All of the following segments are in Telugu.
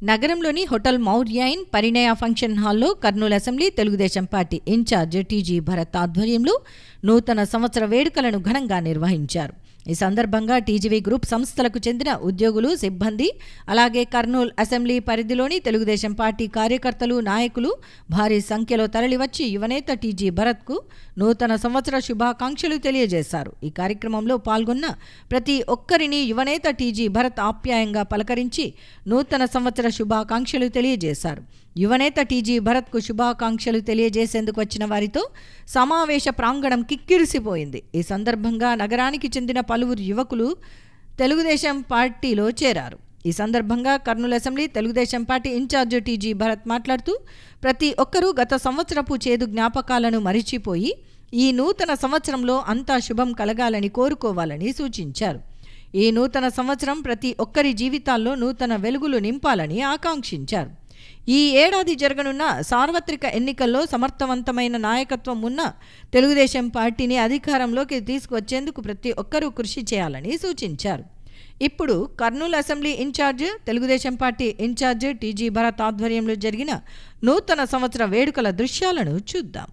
నగరంలోని హోటల్ మౌర్యాయిన్ పరిణయ ఫంక్షన్ హాల్లో Kurnool assembly Telugu Desam party incharge TG Bharat ఆధ్వర్యంలో నూతన సంవత్సర వేడుకలను ఘనంగా నిర్వహించారు ఈ సందర్భంగా టీజీవీ గ్రూప్ సంస్థలకు చెందిన ఉద్యోగులు సిబ్బంది అలాగే కర్నూలు అసెంబ్లీ పరిధిలోని తెలుగుదేశం పార్టీ కార్యకర్తలు నాయకులు భారీ సంఖ్యలో తరలివచ్చి యువనేత టీజీ భరత్కు నూతన సంవత్సర శుభాకాంక్షలు తెలియజేశారు ఈ కార్యక్రమంలో పాల్గొన్న ప్రతి ఒక్కరిని యువనేత టీజీ భరత్ ఆప్యాయంగా పలకరించి నూతన సంవత్సర శుభాకాంక్షలు తెలియజేశారు యువనేత టీజీ భరత్కు శుభాకాంక్షలు తెలియజేసేందుకు వచ్చిన వారితో సమావేశ ప్రాంగణం కిక్కిరిసిపోయింది ఈ సందర్భంగా నగరానికి చెందిన పలువురు యువకులు తెలుగుదేశం పార్టీలో చేరారు ఈ సందర్భంగా Kurnool assembly Telugu Desam party incharge TG Bharat మాట్లాడుతూ ప్రతి ఒక్కరూ గత సంవత్సరపు చేదు జ్ఞాపకాలను మరిచిపోయి ఈ నూతన సంవత్సరంలో అంతా శుభం కలగాలని కోరుకోవాలని సూచించారు ఈ నూతన సంవత్సరం ప్రతి ఒక్కరి జీవితాల్లో నూతన వెలుగులు నింపాలని ఆకాంక్షించారు ఈ ఏడాది జరగనున్న సార్వత్రిక ఎన్నికల్లో సమర్థవంతమైన నాయకత్వం ఉన్న తెలుగుదేశం పార్టీని అధికారంలోకి తీసుకువచ్చేందుకు ప్రతి ఒక్కరూ కృషి చేయాలని సూచించారు ఇప్పుడు Kurnool assembly incharge Telugu Desam party incharge TG Bharat ఆధ్వర్యంలో జరిగిన నూతన సంవత్సర వేడుకల దృశ్యాలను చూద్దాం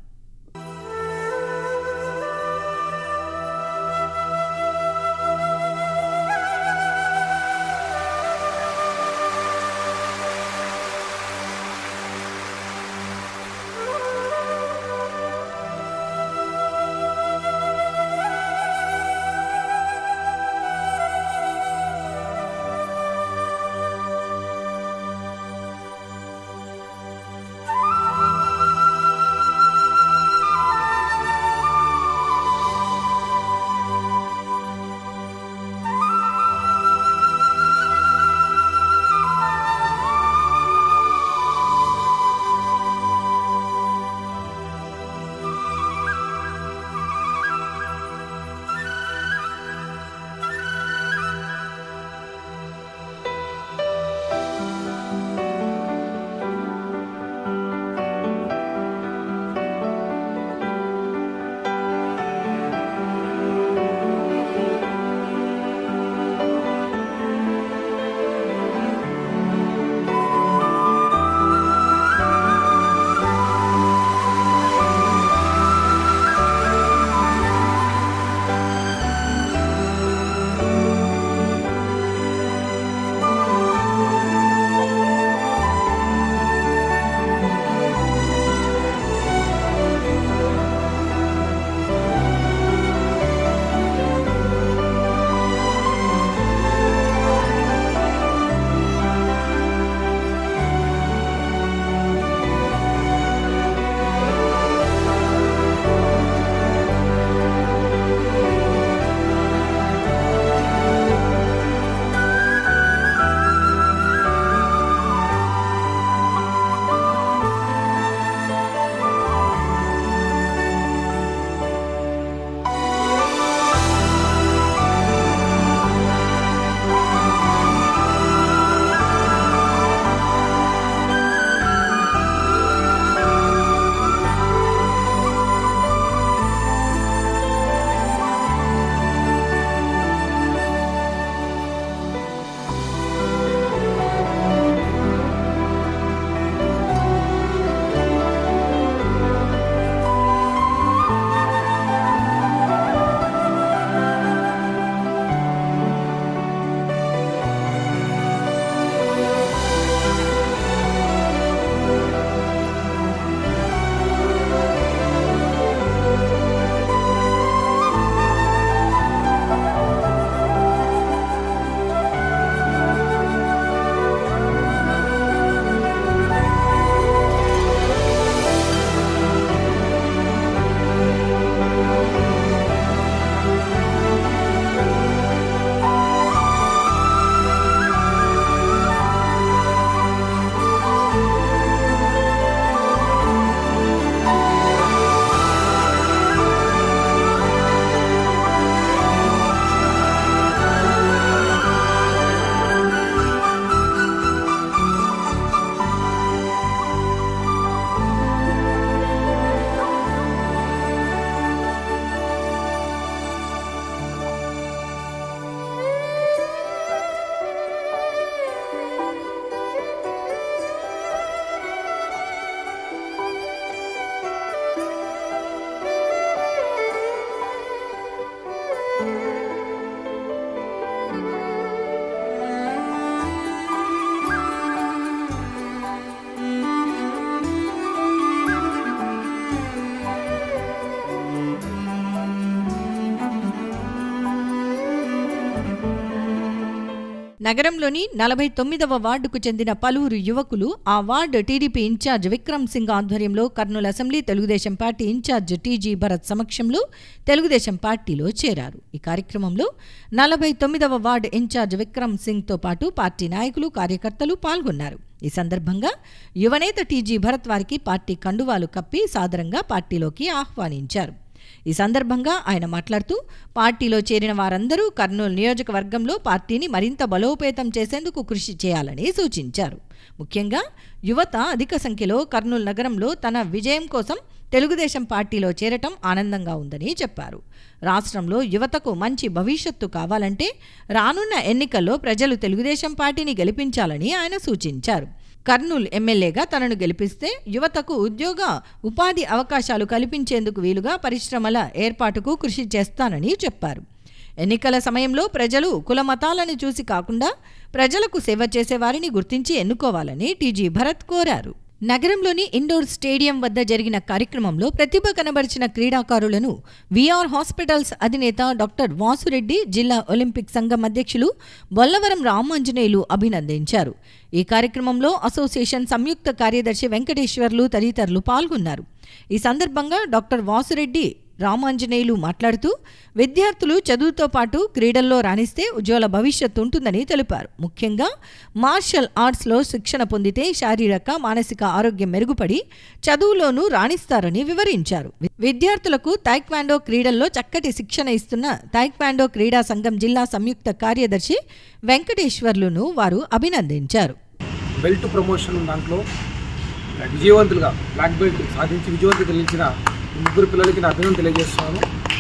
నగరంలోని నలభై తొమ్మిదవ వార్డుకు చెందిన పలువురు యువకులు ఆ ward TDP incharge Vikram Singh ఆధ్వర్యంలో Kurnool assembly Telugu Desam party incharge TG Bharat సమక్షంలో తెలుగుదేశం పార్టీలో చేరారు ఈ కార్యక్రమంలో నలభై తొమ్మిదవ వార్డు ఇన్ఛార్జ్ విక్రమ్ సింగ్తో పాటు పార్టీ నాయకులు కార్యకర్తలు పాల్గొన్నారు ఈ సందర్భంగా యువనేత టీజీ భరత్ వారికి పార్టీ కండువాలు కప్పి సాదరంగా పార్టీలోకి ఆహ్వానించారు ఈ సందర్భంగా ఆయన మాట్లాడుతూ పార్టీలో చేరిన వారందరూ కర్నూలు నియోజకవర్గంలో పార్టీని మరింత బలోపేతం చేసేందుకు కృషి చేయాలని సూచించారు ముఖ్యంగా యువత అధిక సంఖ్యలో కర్నూలు నగరంలో తన విజయం కోసం తెలుగుదేశం పార్టీలో చేరటం ఆనందంగా ఉందని చెప్పారు రాష్ట్రంలో యువతకు మంచి భవిష్యత్తు కావాలంటే రానున్న ఎన్నికల్లో ప్రజలు తెలుగుదేశం పార్టీని గెలిపించాలని ఆయన సూచించారు కర్నూలు ఎమ్మెల్యేగా తనను గెలిపిస్తే యువతకు ఉద్యోగ ఉపాధి అవకాశాలు కల్పించేందుకు వీలుగా పరిశ్రమల ఏర్పాటుకు కృషి చేస్తానని చెప్పారు ఎన్నికల సమయంలో ప్రజలు కుల మతాలను చూసి కాకుండా ప్రజలకు సేవ చేసేవారిని గుర్తించి ఎన్నుకోవాలని టీజీ భరత్ కోరారు నగరంలోని ఇండోర్ స్టేడియం వద్ద జరిగిన కార్యక్రమంలో ప్రతిభ కనబరిచిన క్రీడాకారులను విఆర్ హాస్పిటల్స్ అధినేత డాక్టర్ వాసురెడ్డి జిల్లా ఒలింపిక్ సంఘం అధ్యక్షులు బొల్లవరం రామాంజనేయులు అభినందించారు ఈ కార్యక్రమంలో అసోసియేషన్ సంయుక్త కార్యదర్శి వెంకటేశ్వర్లు తదితరులు పాల్గొన్నారు ఈ సందర్భంగా డాక్టర్ వాసురెడ్డి రామాంజనేయులు మాట్లాడుతూ విద్యార్థులు చదువుతో పాటు క్రీడల్లో రాణిస్తే ఉజ్వల భవిష్యత్తు ఉంటుందని తెలిపారు ముఖ్యంగా మార్షల్ ఆర్ట్స్లో శిక్షణ పొందితే శారీరక మానసిక ఆరోగ్యం మెరుగుపడి చదువులోనూ రాణిస్తారని వివరించారు విద్యార్థులకు తైక్వాండో క్రీడల్లో చక్కటి శిక్షణ ఇస్తున్న తైక్వాండో క్రీడా సంఘం జిల్లా సంయుక్త కార్యదర్శి వెంకటేశ్వర్లును వారు అభినందించారు బెల్ట్ ప్రమోషన్ దాంట్లో విజయవంతులుగా బ్లాక్ బెల్ట్ సాధించి విజయవంతులు కలిగించిన ఈ ముగ్గురు పిల్లలకి నా అభినందన తెలియజేస్తున్నాను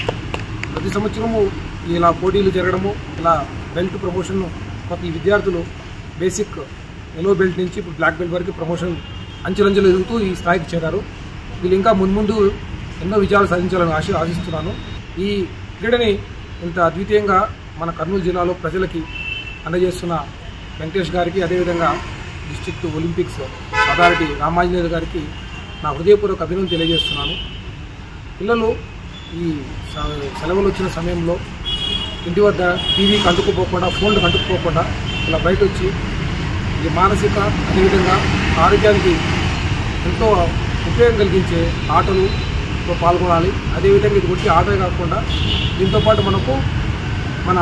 ప్రతి సంవత్సరము ఇలా పోటీలు జరగడము ఇలా బెల్ట్ ప్రమోషన్ ప్రతి విద్యార్థులు బేసిక్ ఎల్లో బెల్ట్ నుంచి ఇప్పుడు బ్లాక్ బెల్ట్ వరకు ప్రమోషన్ అంచెలంచెలు ఎదుగుతూ ఈ స్థాయికి చేరారు వీళ్ళు ఇంకా మున్ముందు ఎన్నో విజయాలు సాధించాలని ఆశ ఆశిస్తున్నాను ఈ క్రీడని ఇంత అద్వితీయంగా మన కర్నూలు జిల్లాలో ప్రజలకి అందజేస్తున్న వెంకటేష్ గారికి అదేవిధంగా డిస్ట్రిక్ట్ ఒలింపిక్స్ అథారిటీ రామాంజనేయులు గారికి నా హృదయపూర్వక అభినందన తెలియజేస్తున్నాను పిల్లలు ఈ స- సెలవులు వచ్చిన సమయంలో ఇంటి వద్ద టీవీకి అంటుకుపోకుండా ఫోన్లకు అంటుకుపోకుండా ఇలా బయట వచ్చి ఈ మానసిక అదేవిధంగా ఆరోగ్యానికి ఎంతో ఉపయోగం కలిగించే ఆటలులో పాల్గొనాలి అదేవిధంగా ఇది వచ్చి ఆటే కాకుండా దీంతో పాటు మనకు మన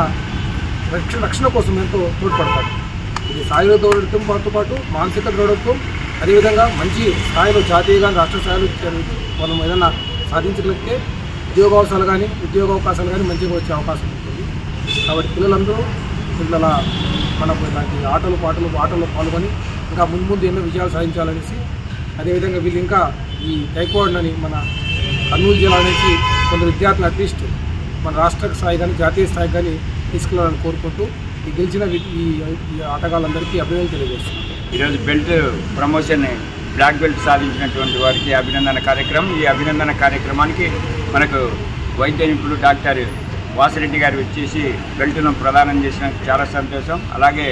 రక్షణ రక్షణ కోసం ఎంతో తోడ్పడతాయి ఇది సాయుధ దౌఢ్యం పాటు పాటు మానసిక దృఢత్వం అదేవిధంగా మంచి స్థాయిలో జాతీయ కానీ రాష్ట్ర స్థాయిలో చే- మనం ఏదైనా సాధించగలిగితే ఉద్యోగావకాశాలు కానీ ఉద్యోగ అవకాశాలు కానీ మంచిగా వచ్చే అవకాశం ఉంటుంది కాబట్టి పిల్లలందరూ పిల్లల మనకు ఇలాంటి ఆటలు పాటలు ఆటల్లో పాల్గొని ఇంకా ముందు ముందు ఎన్నో విజయాలు సాధించాలనేసి అదేవిధంగా వీళ్ళు ఇంకా ఈ టైకోండని మన కర్నూలు జిల్లా నుంచి కొందరు విద్యార్థులు అట్లీస్ట్ మన రాష్ట్ర స్థాయి కానీ జాతీయ స్థాయి కానీ తీసుకెళ్లాలని కోరుకుంటూ ఈ గెలిచిన వి- ఈ ఈ ఆటగాళ్ళందరికీ అభినందన తెలియజేస్తున్నాను ఈరోజు బెల్ట్ ప్రమోషన్ బ్లాక్ బెల్ట్ సాధించినటువంటి వారికి అభినందన కార్యక్రమం ఈ అభినందన కార్యక్రమానికి మనకు వైద్య నిపుణులు డాక్టర్ వాసిరెడ్డి గారు వచ్చేసి బెల్ట్ను ప్రదానం చేసిన చాలా సంతోషం అలాగే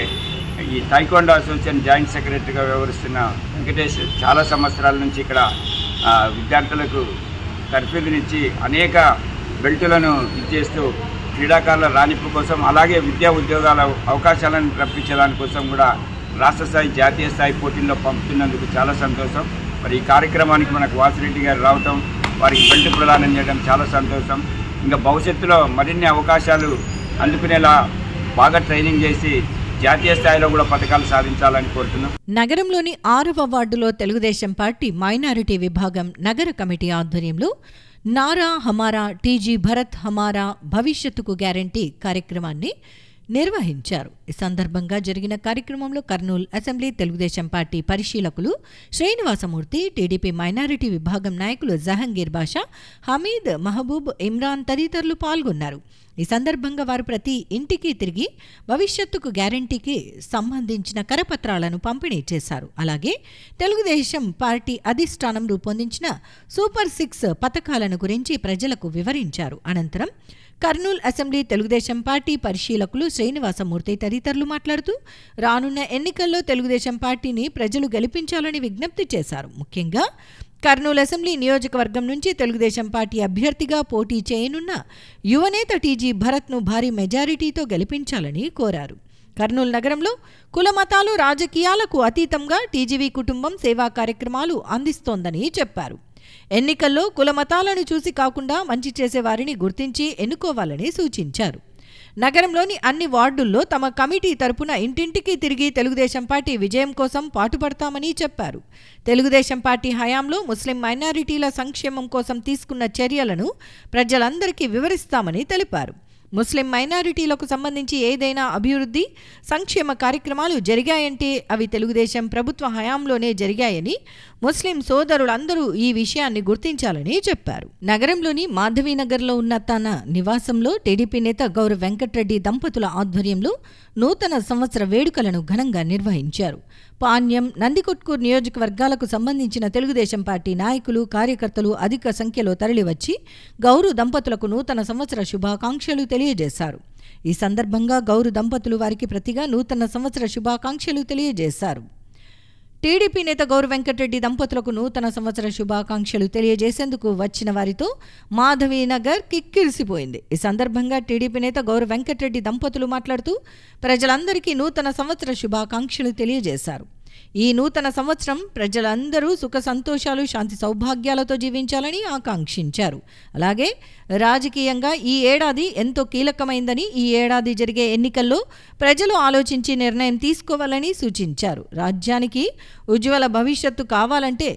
ఈ తైకొండ అసోసియేషన్ జాయింట్ సెక్రటరీగా వ్యవహరిస్తున్న వెంకటేష్ చాలా సంవత్సరాల నుంచి ఇక్కడ ఆ, విద్యార్థులకు తర్ఫీదునిచ్చి అనేక బెల్టులను ఇచ్చేస్తూ క్రీడాకారుల రాణింపు కోసం అలాగే విద్యా ఉద్యోగాల అవకాశాలను రప్పించడానికి కోసం కూడా రాష్ట్ర స్థాయి జాతీయ స్థాయి పోటీల్లో పంపుతున్నందుకు చాలా సంతోషం మరి ఈ కార్యక్రమానికి మనకు వాసిరెడ్డి గారు రావటం వారికి బెల్ట్ ప్రదానం చేయడం చాలా సంతోషం ఇంకా భవిష్యత్తులో మరిన్ని అవకాశాలు అందుకునేలా బాగా ట్రైనింగ్ చేసి జాతీయ స్థాయిలో కూడా పథకాలు సాధించాలని కోరుతున్నాం నగరంలోని ఆరవ వార్డులో తెలుగుదేశం పార్టీ మైనారిటీ విభాగం నగర కమిటీ ఆధ్వర్యంలో నారా హమారా టీజీ భరత్ హమారా భవిష్యత్తుకు గ్యారంటీ కార్యక్రమాన్ని నిర్వహించారు ఈ సందర్భంగా జరిగిన కార్యక్రమంలో కర్నూలు అసెంబ్లీ తెలుగుదేశం పార్టీ పరిశీలకులు శ్రీనివాసమూర్తి టీడీపీ మైనారిటీ విభాగం నాయకులు జహంగీర్ బాషా హమీద్ మహబూబ్ ఇమ్రాన్ తదితరులు పాల్గొన్నారు ఈ సందర్భంగా వారు ప్రతి ఇంటికి తిరిగి భవిష్యత్తుకు గ్యారంటీకి సంబంధించిన కరపత్రాలను పంపిణీ చేశారు అలాగే తెలుగుదేశం పార్టీ అధిష్టానం రూపొందించిన సూపర్ సిక్స్ పథకాలను గురించి ప్రజలకు వివరించారు అనంతరం కర్నూలు అసెంబ్లీ తెలుగుదేశం పార్టీ పరిశీలకులు శ్రీనివాసమూర్తి తదితరులు మాట్లాడుతూ రానున్న ఎన్నికల్లో తెలుగుదేశం పార్టీని ప్రజలు గెలిపించాలని విజ్ఞప్తి చేశారు ముఖ్యంగా కర్నూలు అసెంబ్లీ నియోజకవర్గం నుంచి తెలుగుదేశం పార్టీ అభ్యర్థిగా పోటీ చేయనున్న యువనేత టీజీ భరత్ను భారీ మెజారిటీతో గెలిపించాలని కోరారు కర్నూలు నగరంలో కుల మతాలు రాజకీయాలకు అతీతంగా టీజీవీ కుటుంబం సేవా కార్యక్రమాలు అందిస్తోందని చెప్పారు ఎన్నికల్లో కుల మతాలను చూసి కాకుండా మంచి చేసే వారిని గుర్తించి ఎన్నుకోవాలని సూచించారు నగరంలోని అన్ని వార్డుల్లో తమ కమిటీ తరపున ఇంటింటికి తిరిగి తెలుగుదేశం పార్టీ విజయం కోసం పాటుపడతామని చెప్పారు తెలుగుదేశం పార్టీ హయాంలో ముస్లిం మైనారిటీల సంక్షేమం కోసం తీసుకున్న చర్యలను ప్రజలందరికీ వివరిస్తామని తెలిపారు ముస్లిం మైనారిటీలకు సంబంధించి ఏదైనా అభివృద్ధి సంక్షేమ కార్యక్రమాలు జరిగాయంటే అవి తెలుగుదేశం ప్రభుత్వ హయాంలోనే జరిగాయని ముస్లిం సోదరులందరూ ఈ విషయాన్ని గుర్తించాలని చెప్పారు నగరంలోని మాధవీనగర్లో ఉన్న తన నివాసంలో టీడీపీ నేత గౌరవ్ వెంకట్రెడ్డి దంపతుల ఆధ్వర్యంలో నూతన సంవత్సర వేడుకలను ఘనంగా నిర్వహించారు పాణ్యం నందికొట్కూరు నియోజకవర్గాలకు సంబంధించిన తెలుగుదేశం పార్టీ నాయకులు కార్యకర్తలు అధిక సంఖ్యలో తరలివచ్చి గౌరు దంపతులకు నూతన సంవత్సర శుభాకాంక్షలు తెలియజేశారు ఈ సందర్భంగా గౌరు దంపతులు వారికి ప్రతిగా నూతన సంవత్సర శుభాకాంక్షలు తెలియజేశారు టీడీపీ నేత గౌరవ వెంకటరెడ్డి దంపతులకు నూతన సంవత్సర శుభాకాంక్షలు తెలియజేసేందుకు వచ్చిన వారితో మాధవి నగర్ కిక్కిరిసిపోయింది ఈ సందర్భంగా టీడీపీ నేత గౌరవ వెంకటరెడ్డి దంపతులు మాట్లాడుతూ ప్రజలందరికీ నూతన సంవత్సర శుభాకాంక్షలు తెలియజేశారు ఈ నూతన సంవత్సరం ప్రజలందరూ సుఖ సంతోషాలు శాంతి సౌభాగ్యాలతో జీవించాలని ఆకాంక్షించారు అలాగే రాజకీయంగా ఈ ఏడాది ఎంతో కీలకమైందని ఈ ఏడాది జరిగే ఎన్నికల్లో ప్రజలు ఆలోచించి నిర్ణయం తీసుకోవాలని సూచించారు రాజ్యానికి ఉజ్వల భవిష్యత్తు కావాలంటే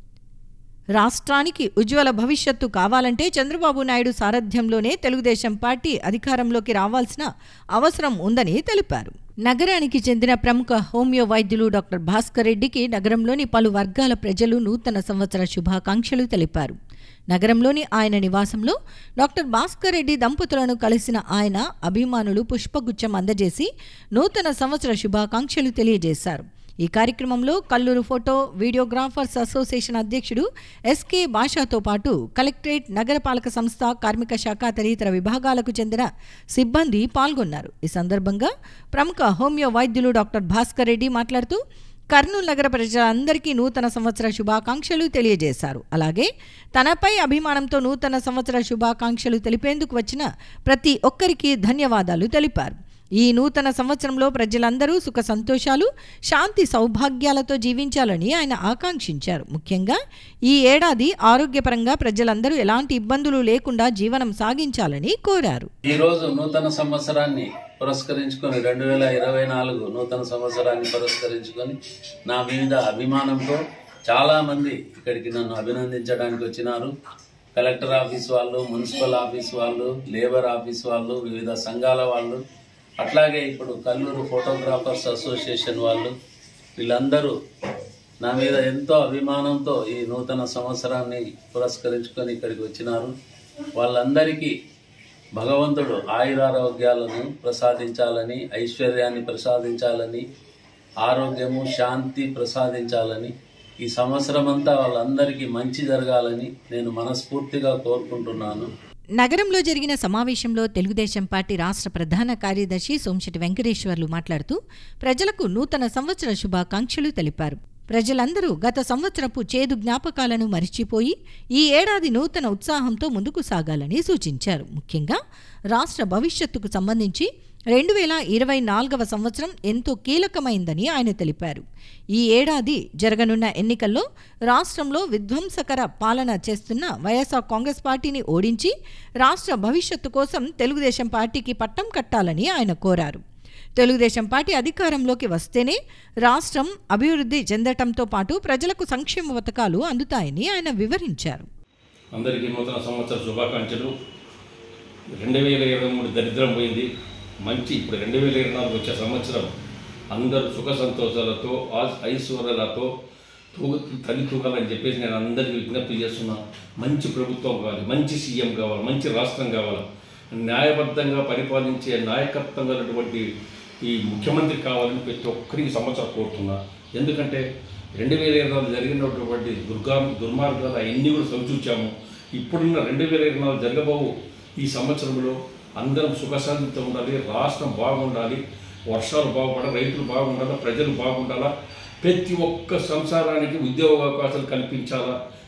రాష్ట్రానికి ఉజ్వల భవిష్యత్తు కావాలంటే చంద్రబాబు నాయుడు సారథ్యంలోనే తెలుగుదేశం పార్టీ అధికారంలోకి రావాల్సిన అవసరం ఉందని తెలిపారు నగరానికి చెందిన ప్రముఖ హోమియో వైద్యులు డాక్టర్ భాస్కర్ రెడ్డికి నగరంలోని పలు వర్గాల ప్రజలు నూతన సంవత్సర శుభాకాంక్షలు తెలిపారు నగరంలోని ఆయన నివాసంలో డాక్టర్ భాస్కర్ రెడ్డి దంపతులను కలిసిన ఆయన అభిమానులు పుష్పగుచ్చం అందజేసి నూతన సంవత్సర శుభాకాంక్షలు తెలియజేశారు ఈ కార్యక్రమంలో కల్లూరు ఫోటో వీడియోగ్రాఫర్స్ అసోసియేషన్ అధ్యక్షుడు ఎస్కే భాషాతో పాటు కలెక్టరేట్ నగరపాలక సంస్థ కార్మిక శాఖ తదితర విభాగాలకు చెందిన సిబ్బంది పాల్గొన్నారు ఈ సందర్భంగా ప్రముఖ హోమియో వైద్యులు డాక్టర్ భాస్కర్ రెడ్డి మాట్లాడుతూ కర్నూలు నగర ప్రజలందరికీ నూతన సంవత్సర శుభాకాంక్షలు తెలియజేశారు అలాగే తనపై అభిమానంతో నూతన సంవత్సర శుభాకాంక్షలు తెలిపేందుకు వచ్చిన ప్రతి ఒక్కరికి ధన్యవాదాలు తెలిపారు ఈ నూతన సంవత్సరంలో ప్రజలందరూ సుఖ సంతోషాలు శాంతి సౌభాగ్యాలతో జీవించాలని ఆయన ఆకాంక్షించారు ముఖ్యంగా ఈ ఏడాది ఆరోగ్యపరంగా ప్రజలందరూ ఎలాంటి ఇబ్బందులు లేకుండా జీవనం సాగించాలని కోరారు ఈ రోజు నూతన సంవత్సరాన్ని పురస్కరించుకొని రెండు వేల ఇరవై నాలుగు నూతన సంవత్సరాన్ని పురస్కరించుకొని నా మీద అభిమానంతో చాలా మంది ఇక్కడికి నన్ను అభినందించడానికి వచ్చినారు కలెక్టర్ ఆఫీస్ వాళ్ళు మున్సిపల్ ఆఫీస్ వాళ్ళు లేబర్ ఆఫీస్ వాళ్ళు వివిధ సంఘాల వాళ్ళు అట్లాగే ఇప్పుడు కల్లూరు ఫోటోగ్రాఫర్స్ అసోసియేషన్ వాళ్ళు వీళ్ళందరూ నా మీద ఎంతో అభిమానంతో ఈ నూతన సంవత్సరాన్ని పురస్కరించుకొని ఇక్కడికి వచ్చినారు వాళ్ళందరికీ భగవంతుడు ఆయురారోగ్యాలను ప్రసాదించాలని ఐశ్వర్యాన్ని ప్రసాదించాలని ఆరోగ్యము శాంతి ప్రసాదించాలని ఈ సంవత్సరం అంతా వాళ్ళందరికీ మంచి జరగాలని నేను మనస్ఫూర్తిగా కోరుకుంటున్నాను నగరంలో జరిగిన సమావేశంలో తెలుగుదేశం పార్టీ రాష్ట్ర ప్రధాన కార్యదర్శి సోమశెట్టి వెంకటేశ్వర్లు మాట్లాడుతూ ప్రజలకు నూతన సంవత్సర శుభాకాంక్షలు తెలిపారు ప్రజలందరూ గత సంవత్సరపు చేదు జ్ఞాపకాలను మరిచిపోయి ఈ ఏడాది నూతన ఉత్సాహంతో ముందుకు సాగాలని సూచించారు ముఖ్యంగా రాష్ట్ర భవిష్యత్తుకు సంబంధించి రెండు వేల ఇరవై నాలుగవ సంవత్సరం ఎంతో కీలకమైందని ఆయన తెలిపారు ఈ ఏడాది జరగనున్న ఎన్నికల్లో రాష్ట్రంలో విధ్వంసకర పాలన చేస్తున్న వైఎస్ఆర్ కాంగ్రెస్ పార్టీని ఓడించి రాష్ట్ర భవిష్యత్తు కోసం తెలుగుదేశం పార్టీకి పట్టం కట్టాలని ఆయన కోరారు తెలుగుదేశం పార్టీ అధికారంలోకి వస్తేనే రాష్ట్రం అభివృద్ధి చెందటంతో పాటు ప్రజలకు సంక్షేమ పథకాలు అందుతాయని ఆయన వివరించారు అందరికీ నూతన సంవత్సర శుభాకాంక్షలు రెండు వేల ఇరవై మూడు దరిద్రం పోయింది మంచి ఇప్పుడు రెండు వేల ఇరవై నాలుగు వచ్చే సంవత్సరం అందరూ సుఖ సంతోషాలతో ఆ- ఐశ్వర్యాలతో తూ తల్లి తూగాలని చెప్పేసి నేను అందరికీ విజ్ఞప్తి చేస్తున్నాను మంచి ప్రభుత్వం కావాలి మంచి సీఎం కావాలి మంచి రాష్ట్రం కావాలి న్యాయబద్ధంగా పరిపాలించే నాయకత్వం కలిగినటువంటి ఈ ముఖ్యమంత్రి కావాలని ప్రతి ఒక్కరికి ఈ సంవత్సరం కోరుతున్నా ఎందుకంటే రెండు వేల ఇరవై నాలుగు జరిగినటువంటి దుర్గా దుర్మార్గాలు అవన్నీ కూడా సరిచూచాము ఇప్పుడున్న రెండు వేల ఇరవై నాలుగు జరగబోవు ఈ సంవత్సరంలో అందరం సుఖశాంతితో ఉండాలి రాష్ట్రం బాగుండాలి వర్షాలు బాగుపడాలి రైతులు బాగుండాలా ప్రజలు బాగుండాలా ప్రతి ఒక్క సంసారానికి ఉద్యోగ అవకాశాలు కల్పించాలా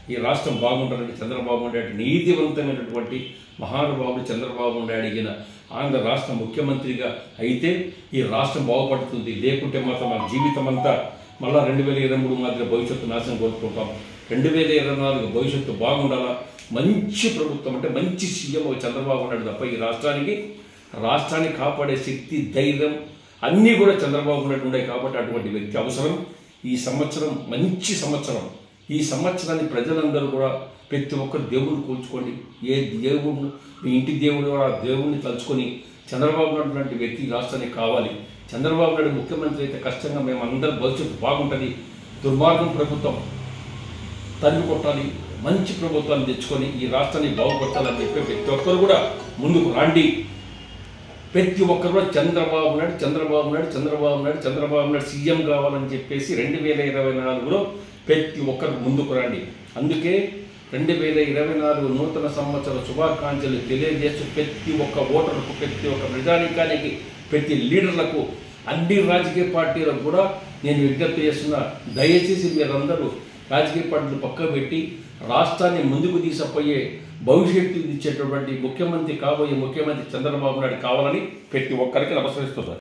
ఈ రాష్ట్రం బాగుండాలంటే చంద్రబాబు నాయుడు నీతివంతమైనటువంటి మహానుభావుడు చంద్రబాబు నాయుడు అడిగిన ఆంధ్ర రాష్ట్ర ముఖ్యమంత్రిగా అయితే ఈ రాష్ట్రం బాగుపడుతుంది లేకుంటే మాత్రం మన జీవితం అంతా మళ్ళా రెండు వేల ఇరవై మూడు మాదిరి భవిష్యత్తు నాశనం కోరుకుంటాం రెండు వేల ఇరవై నాలుగు భవిష్యత్తు బాగుండాలా మంచి ప్రభుత్వం అంటే మంచి సీఎం చంద్రబాబు నాయుడు తప్ప ఈ రాష్ట్రానికి రాష్ట్రాన్ని కాపాడే శక్తి ధైర్యం అన్నీ కూడా చంద్రబాబు నాయుడు ఉన్నాయి కాబట్టి అటువంటి వ్యక్తి అవసరం ఈ సంవత్సరం మంచి సంవత్సరం ఈ సంవత్సరాన్ని ప్రజలందరూ కూడా ప్రతి ఒక్కరు దేవుడిని కూర్చుకోండి ఏ దేవుడు మీ ఇంటి దేవుడు ఆ దేవుడిని తలుచుకొని చంద్రబాబు నాయుడు లాంటి వ్యక్తి ఈ రాష్ట్రానికి కావాలి చంద్రబాబు నాయుడు ముఖ్యమంత్రి అయితే కష్టంగా మేము అందరం భవిష్యత్తు బాగుంటుంది దుర్మార్గం ప్రభుత్వం తల్లి కొట్టాలి మంచి ప్రభుత్వాన్ని తెచ్చుకొని ఈ రాష్ట్రాన్ని బాగుపరచాలని చెప్పి ప్రతి ఒక్కరు కూడా ముందుకు రండి ప్రతి ఒక్కరు కూడా చంద్రబాబు నాయుడు చంద్రబాబు నాయుడు చంద్రబాబు నాయుడు చంద్రబాబు నాయుడు సీఎం కావాలని చెప్పేసి రెండు వేల ఇరవై నాలుగులో ప్రతి ఒక్కరు ముందుకు రండి అందుకే రెండు వేల ఇరవై నాలుగు నూతన సంవత్సర శుభాకాంక్షలు తెలియజేస్తూ ప్రతి ఒక్క ఓటర్కు ప్రతి ఒక్క ప్రజానీకానికి ప్రతి లీడర్లకు అన్ని రాజకీయ పార్టీలకు కూడా నేను విజ్ఞప్తి చేస్తున్నా దయచేసి మీరందరూ రాజకీయ పార్టీలు పక్క పెట్టి రాష్ట్రాన్ని ముందుకు తీసుకుపోయే భవిష్యత్తు ఇచ్చేటటువంటి ముఖ్యమంత్రి కాబోయే ముఖ్యమంత్రి చంద్రబాబు నాయుడు కావాలని ప్రతి ఒక్కరికి నమస్కరిస్తున్నారు